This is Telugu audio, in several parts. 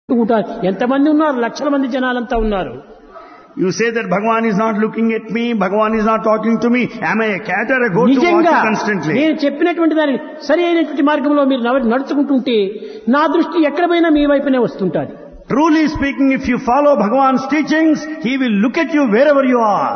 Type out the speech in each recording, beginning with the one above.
ఉంటారు ఎంతమంది ఉన్నారు లక్షల మంది జనాలంతా ఉన్నారు You say that Bhagavan is not looking at me, Bhagavan is not talking to me. Am I a cat or a goat to watch నిజంగా you constantly? నేను చెప్పినటువంటి దాని సరి అయినటువంటి మార్గంలో మీరు నడ- నడుచుకుంటుంటే నా దృష్టి ఎక్కడ పోయినా మీ వైపునే వస్తుంటాది Truly speaking, if you follow Bhagavan's teachings, He will look at you wherever you are.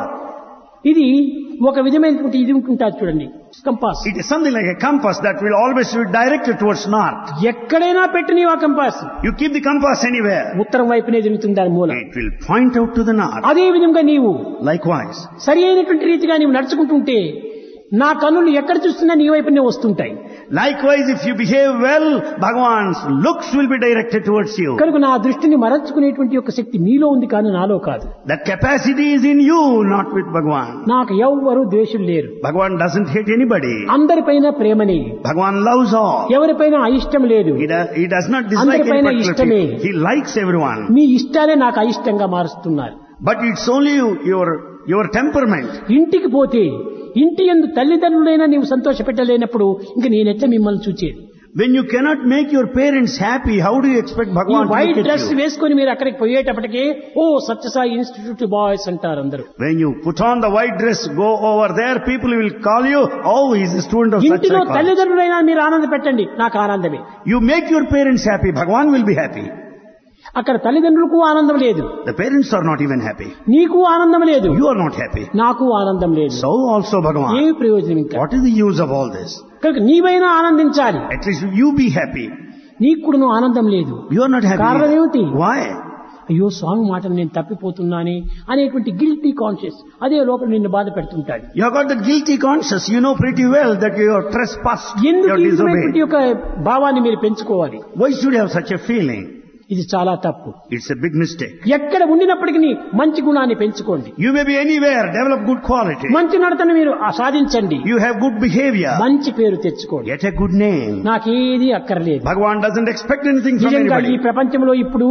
ఇది ఒక విధమైనటువంటి ఇది ఉంటుంటారు చూడండి compass It is something like a compass that will always be directed towards north. ఎక్కడైనా పెట్టిన ఆ compass You keep the compass anywhere. ఉత్తరం వైపునే తిరుగుతుంది దాని మూలం It will point out to the north. అదే విధంగా నీవు Likewise, సరి అయినటువంటి రీతిగా నీవు నడుచుకుంటుంటే నా కన్నులు ఎక్కడ చూస్తున్నా నీ వైపునే వస్తుంటాయి likewise, if you behave well, Bhagavan's looks will be directed towards you. కనుక నా దృష్టిని మరల్చుకునేటువంటి యొక్క శక్తి మీలో ఉంది కానీ నాలో కాదు That capacity is in you, not with Bhagavan. నాకు ఎవ్వరూ ద్వేషం లేరు Bhagavan doesn't hate anybody. అందరిపైన ప్రేమని Bhagavan loves all. ఎవరిపైన అయిష్టం లేదు He does, he does not dislike అందరిపైన any particular ఇష్టమే. people. He likes everyone. మీ ఇష్టాలే నాకు అయిష్టంగా మారుస్తున్నారు But it's only you, your, your temperament. ఇంటికి పోతే ఇంటి ఎందు తల్లిదండ్రులైనా నీవు సంతోష పెట్టలేనప్పుడు ఇంక నేనెట్లా మిమ్మల్ని చూచేది When you cannot make your parents happy, how do you expect ఈ Bhagavan to white look at dress you? వేసుకొని మీరు అక్కడికి పోయేటప్పటికే ఓ సత్యసాయి ఇన్స్టిట్యూట్ బాయ్స్ అంటారు అందరూ When you put on the white dress, go over there, people will call you, oh, he's a student of such ఇంటిలో a college. తల్లిదండ్రులైనా మీరు ఆనంద పెట్టండి నాకు ఆనందమే You make your parents happy, Bhagavan will be happy. అక్కడ తల్లిదండ్రులకు ఆనందం లేదు The parents are not even happy. నీకు ఆనందం లేదు You are not happy. నాకు ఆనందం లేదు So also Bhagavan. ఏమి ప్రయోజనం ఇంకా What is the use of all this? కనుక నీవైనా ఆనందించాలి At least you be happy. నీకు కూడా నువ్వు ఆనందం లేదు You are not happy. కారణం ఏమిటి? Why? అయ్యో స్వామి మాటలు నేను తప్పిపోతున్నానే అనేటువంటి గిల్టీ కాన్షియస్ అదే లోపల నిన్ను బాధ పెడుతుంటాడు You have got the guilty conscience. You know pretty well that you are trespassed. You ఎందుకు are ఈ విధమైనటువంటి disobeyed. యొక్క భావాన్ని మీరు పెంచుకోవాలి Why should you have such a feeling? ఇది చాలా తప్పు It's a big mistake. ఎక్కడ ఉండినప్పటికీ మంచి గుణాన్ని పెంచుకోండి You may be anywhere, develop good quality. మంచి నడతను మీరు సాధించండి You have good behavior. మంచి పేరు తెచ్చుకోండి Get a good name. నాకేది అక్కర్లేదు Bhagavan doesn't expect anything from నిజంగా ఈ anybody. ప్రపంచంలో ఇప్పుడు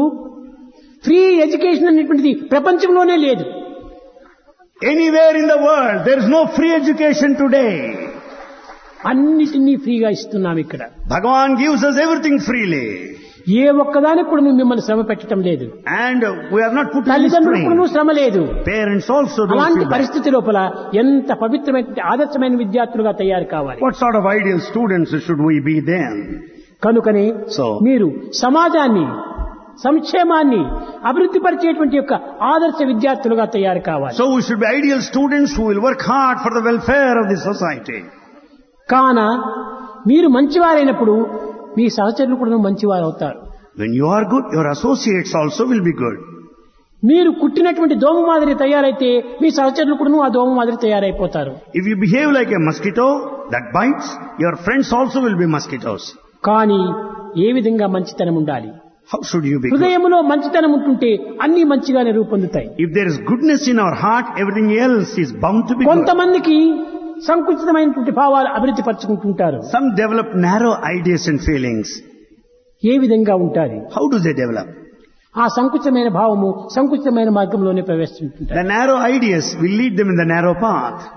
ఫ్రీ ఎడ్యుకేషన్ అనేటువంటిది ప్రపంచంలోనే లేదు Anywhere in the world, there is no free education today. అన్నిటినీ ఫ్రీగా ఇస్తున్నాం ఇక్కడ Bhagavan gives us everything freely. ఏ ఒక్కదానికి కూడా మేము మిమ్మల్ని శ్రమ పెట్టడం లేదు And we are not put in తల్లిదండ్రులకు strain. శ్రమ లేదు Parents also don't అలాంటి feel bad. పరిస్థితి లోపల ఎంత పవిత్రమైన ఆదర్శమైన విద్యార్థులుగా తయారు కావాలి What sort of ideal students should we be then? కనుకనే So, మీరు సమాజాన్ని సంక్షేమాన్ని అభివృద్ధి పరిచేటువంటి యొక్క ఆదర్శ విద్యార్థులుగా తయారు కావాలి so we should be ideal students who will work hard for the welfare of the society. కాన మీరు మంచివారైనప్పుడు మీ సహచరులు కూడా మంచివారు అవుతారు When you are good, your associates also will be good. మీరు కుట్టినటువంటి దోమ మాదిరి తయారైతే మీ సహచరులు కూడా ఆ దోమ మాదిరి తయారైపోతారు If you behave like a mosquito that bites, your friends also will be mosquitoes. కానీ ఏ విధంగా మంచితనం ఉండాలి How should you be good? హృదయంలో మంచితనం ఉంటుంటే అన్ని మంచిగానే రూపొందుతాయి If there is goodness in our heart, everything else is bound to be good. కొంతమందికి సంకుచితమైనటువంటి భావాలు అభివృద్ధి పరుచుకుంటుంటారు Some develop narrow ideas and feelings. ఏ విధంగా ఉంటాది How do they develop? ఆ సంకుచితమైన భావము సంకుచితమైన మార్గంలోనే ప్రవేశిస్తుంటారు The narrow ideas will lead them in the narrow path.